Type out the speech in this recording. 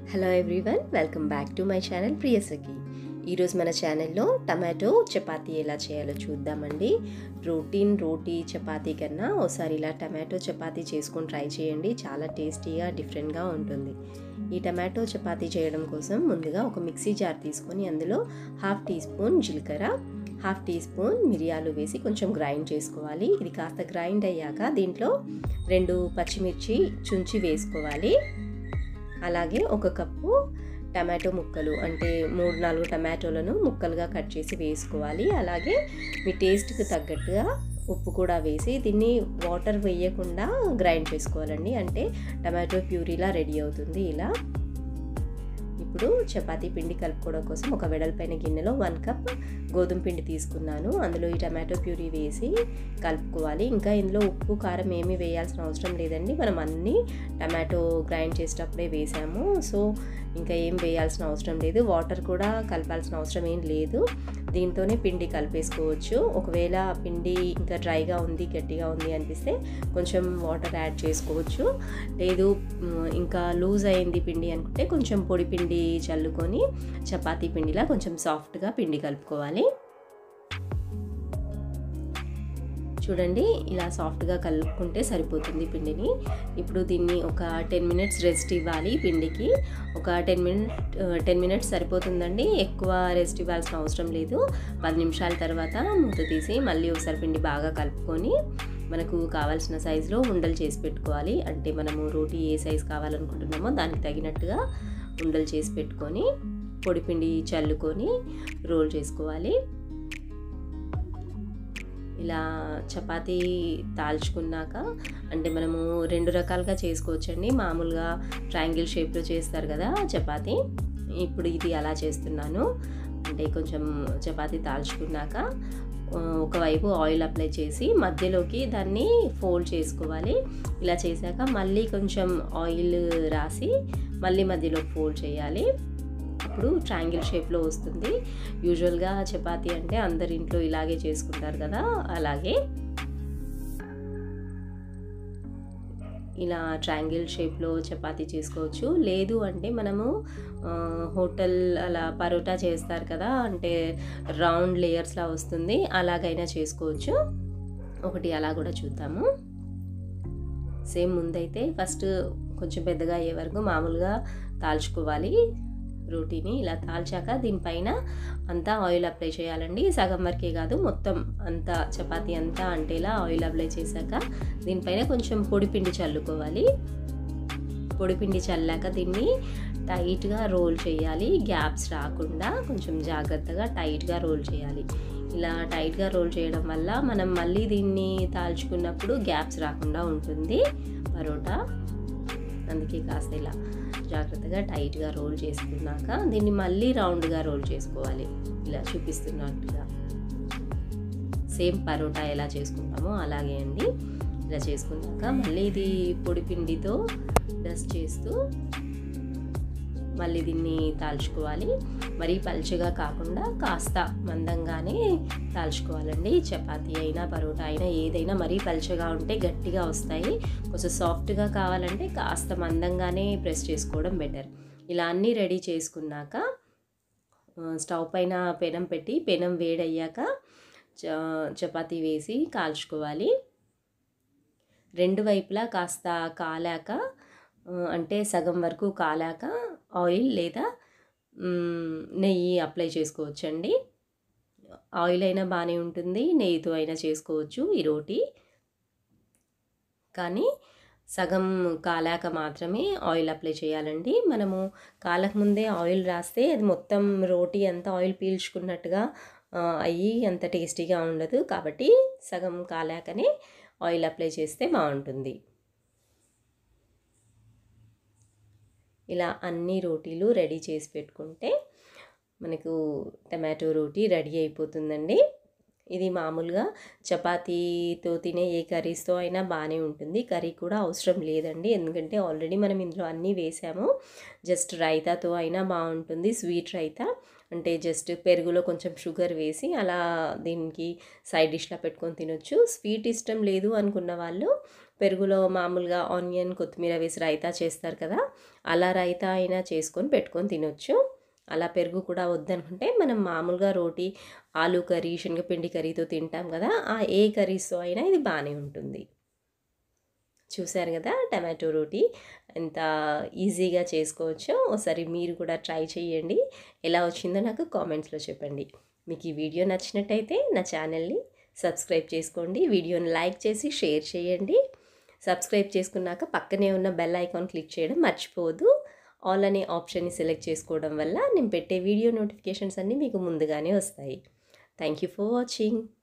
hello everyone welcome back to my channel Priyasakhi ఈరోజు మన ఛానల్లో టమాటో చపాతీ ఎలా చేయాలో చూద్దామండి రొటీన్ రోటీ చపాతీ కన్నా ఒకసారి ఇలా టమాటో చపాతీ చేసుకొని ట్రై చేయండి చాలా టేస్టీగా డిఫరెంట్గా ఉంటుంది ఈ టమాటో చపాతీ చేయడం కోసం ముందుగా ఒక మిక్సీ జార్ తీసుకొని అందులో హాఫ్ టీ స్పూన్ జీలకర్ర హాఫ్ టీ స్పూన్ మిరియాలు వేసి కొంచెం గ్రైండ్ చేసుకోవాలి ఇది కాస్త గ్రైండ్ అయ్యాక దీంట్లో రెండు పచ్చిమిర్చి చుంచి వేసుకోవాలి అలాగే ఒక కప్పు టమాటో ముక్కలు అంటే మూడు నాలుగు టమాటోలను ముక్కలుగా కట్ చేసి వేసుకోవాలి అలాగే మీ టేస్ట్కి తగ్గట్టుగా ఉప్పు కూడా వేసి దీన్ని వాటర్ వేయకుండా గ్రైండ్ చేసుకోవాలండి అంటే టమాటో ప్యూరీలా రెడీ అవుతుంది ఇలా ఇప్పుడు చపాతీ పిండి కలుపుకోవడం కోసం ఒక వెడల్పైన గిన్నెలో వన్ కప్ గోధుమ పిండి తీసుకున్నాను అందులో ఈ టమాటో ప్యూరీ వేసి కలుపుకోవాలి ఇంకా ఇందులో ఉప్పు కారం ఏమీ వేయాల్సిన అవసరం లేదండి మనం అన్నీ టమాటో గ్రైండ్ చేసేటప్పుడే వేసాము సో ఇంకా ఏం వేయాల్సిన అవసరం లేదు వాటర్ కూడా కలపాల్సిన అవసరం ఏం లేదు దీంతోనే పిండి కలిపేసుకోవచ్చు ఒకవేళ పిండి ఇంకా డ్రైగా ఉంది గట్టిగా ఉంది అనిపిస్తే కొంచెం వాటర్ యాడ్ చేసుకోవచ్చు లేదు ఇంకా లూజ్ అయింది పిండి అనుకుంటే కొంచెం పొడి పిండి చల్లుకొని చపాతీ పిండిలా కొంచెం సాఫ్ట్గా పిండి కలుపుకోవాలి చూడండి ఇలా సాఫ్ట్గా కలుపుకుంటే సరిపోతుంది పిండిని ఇప్పుడు దీన్ని ఒక టెన్ మినిట్స్ రెస్ట్ ఇవ్వాలి పిండికి ఒక టెన్ మినిట్ టెన్ మినిట్స్ సరిపోతుందండి ఎక్కువ రెస్ట్ ఇవ్వాల్సిన అవసరం లేదు పది నిమిషాల తర్వాత మూత తీసి మళ్ళీ ఒకసారి పిండి బాగా కలుపుకొని మనకు కావాల్సిన సైజులో ఉండలు చేసి పెట్టుకోవాలి అంటే మనము రోటీ ఏ సైజు కావాలనుకుంటున్నామో దానికి తగినట్టుగా ఉండలు చేసి పెట్టుకొని పొడిపిండి చల్లుకొని రోల్ చేసుకోవాలి ఇలా చపాతీ తాల్చుకున్నాక అంటే మనము రెండు రకాలుగా చేసుకోవచ్చండి మామూలుగా ట్రయాంగిల్ షేప్లో చేస్తారు కదా చపాతీ ఇప్పుడు ఇది అలా చేస్తున్నాను అంటే కొంచెం చపాతీ తాల్చుకున్నాక ఒకవైపు ఆయిల్ అప్లై చేసి మధ్యలోకి దాన్ని ఫోల్డ్ చేసుకోవాలి ఇలా చేశాక మళ్ళీ కొంచెం ఆయిల్ రాసి మళ్ళీ మధ్యలో ఫోల్డ్ చేయాలి అప్పుడు ట్రయాంగిల్ షేప్లో వస్తుంది యూజువల్గా చపాతీ అంటే అందరి ఇంట్లో ఇలాగే చేసుకుంటారు కదా అలాగే ఇలా ట్రయాంగిల్ షేప్లో చపాతీ చేసుకోవచ్చు లేదు అంటే మనము హోటల్ అలా పరోటా చేస్తారు కదా అంటే రౌండ్ లేయర్స్లా వస్తుంది అలాగైనా చేసుకోవచ్చు ఒకటి అలా కూడా చూద్దాము సేమ్ ముందైతే ఫస్ట్ కొంచెం పెద్దగా అయ్యే వరకు మామూలుగా తాల్చుకోవాలి రోటీని ఇలా తాల్చాక దీనిపైన అంతా ఆయిల్ అప్లై చేయాలండి సగం వరకే కాదు మొత్తం అంతా చపాతీ అంతా అంటేలా ఆయిల్ అప్లై చేశాక దీనిపైన కొంచెం పొడిపిండి చల్లుకోవాలి పొడిపిండి చల్లాక దీన్ని టైట్గా రోల్ చేయాలి గ్యాప్స్ రాకుండా కొంచెం జాగ్రత్తగా టైట్గా రోల్ చేయాలి ఇలా టైట్గా రోల్ చేయడం వల్ల మనం మళ్ళీ దీన్ని తాల్చుకున్నప్పుడు గ్యాప్స్ రాకుండా ఉంటుంది పరోటా అందుకే కాస్త ఇలా జాగ్రత్తగా టైట్గా రోల్ చేసుకున్నాక దీన్ని మళ్ళీ రౌండ్గా రోల్ చేసుకోవాలి ఇలా చూపిస్తున్నట్టుగా సేమ్ పరోటా ఎలా చేసుకుంటామో అలాగే అండి ఇలా చేసుకున్నాక మళ్ళీ ఇది పొడి పిండితో డస్ట్ చేస్తూ మళ్ళీ దీన్ని తాల్చుకోవాలి మరీ పలుచగా కాకుండా కాస్త మందంగానే తాల్చుకోవాలండి చపాతీ అయినా పరోటా అయినా ఏదైనా మరీ పలుచగా ఉంటే గట్టిగా వస్తాయి కొంచెం సాఫ్ట్గా కావాలంటే కాస్త మందంగానే ప్రెస్ చేసుకోవడం బెటర్ ఇలా అన్నీ రెడీ చేసుకున్నాక స్టవ్ పైన పెనం పెట్టి పెనం వేడయ్యాక చపాతీ వేసి కాల్చుకోవాలి రెండు వైపులా కాస్త కాలాక అంటే సగం వరకు కాలాక ఆయిల్ లేదా నెయ్యి అప్లై చేసుకోవచ్చండి ఆయిల్ అయినా బాగానే ఉంటుంది నెయ్యితో అయినా చేసుకోవచ్చు ఈ రోటీ కానీ సగం కాలాక మాత్రమే ఆయిల్ అప్లై చేయాలండి మనము కాలక ముందే ఆయిల్ రాస్తే అది మొత్తం రోటీ అంతా ఆయిల్ పీల్చుకున్నట్టుగా అయ్యి అంత టేస్టీగా ఉండదు కాబట్టి సగం కాలాకనే ఆయిల్ అప్లై చేస్తే బాగుంటుంది ఇలా అన్ని రోటీలు రెడీ చేసి పెట్టుకుంటే మనకు టమాటో రోటీ రెడీ అయిపోతుందండి ఇది మామూలుగా చపాతీతో తినే ఏ కర్రీస్తో అయినా బాగానే ఉంటుంది కర్రీ కూడా అవసరం లేదండి ఎందుకంటే ఆల్రెడీ మనం ఇందులో అన్నీ వేసాము జస్ట్ రైతాతో అయినా బాగుంటుంది స్వీట్ రైతా అంటే జస్ట్ పెరుగులో కొంచెం షుగర్ వేసి అలా దీనికి సైడ్ డిష్లా పెట్టుకొని తినొచ్చు స్వీట్ ఇష్టం లేదు అనుకున్న వాళ్ళు పెరుగులో మామూలుగా ఆనియన్ కొత్తిమీర వేసి రైతా చేస్తారు కదా అలా రైతా అయినా చేసుకొని పెట్టుకొని తినొచ్చు అలా పెరుగు కూడా వద్దనుకుంటే మనం మామూలుగా రోటీ ఆలు కర్రీ శనగపిండి కర్రీతో తింటాం కదా ఆ ఏ కర్రీస్తో అయినా ఇది బాగానే ఉంటుంది చూశారు కదా టమాటో రోటీ ఎంత ఈజీగా చేసుకోవచ్చో ఒకసారి మీరు కూడా ట్రై చేయండి ఎలా వచ్చిందో నాకు కామెంట్స్లో చెప్పండి మీకు ఈ వీడియో నచ్చినట్టయితే నా ఛానల్ని సబ్స్క్రైబ్ చేసుకోండి వీడియోని లైక్ చేసి షేర్ చేయండి సబ్స్క్రైబ్ చేసుకున్నాక పక్కనే ఉన్న బెల్ ఐకాన్ క్లిక్ చేయడం మర్చిపోవద్దు ఆల్ అనే ఆప్షన్ని సెలెక్ట్ చేసుకోవడం వల్ల నేను పెట్టే వీడియో నోటిఫికేషన్స్ అన్నీ మీకు ముందుగానే వస్తాయి థ్యాంక్ యూ ఫర్ వాచింగ్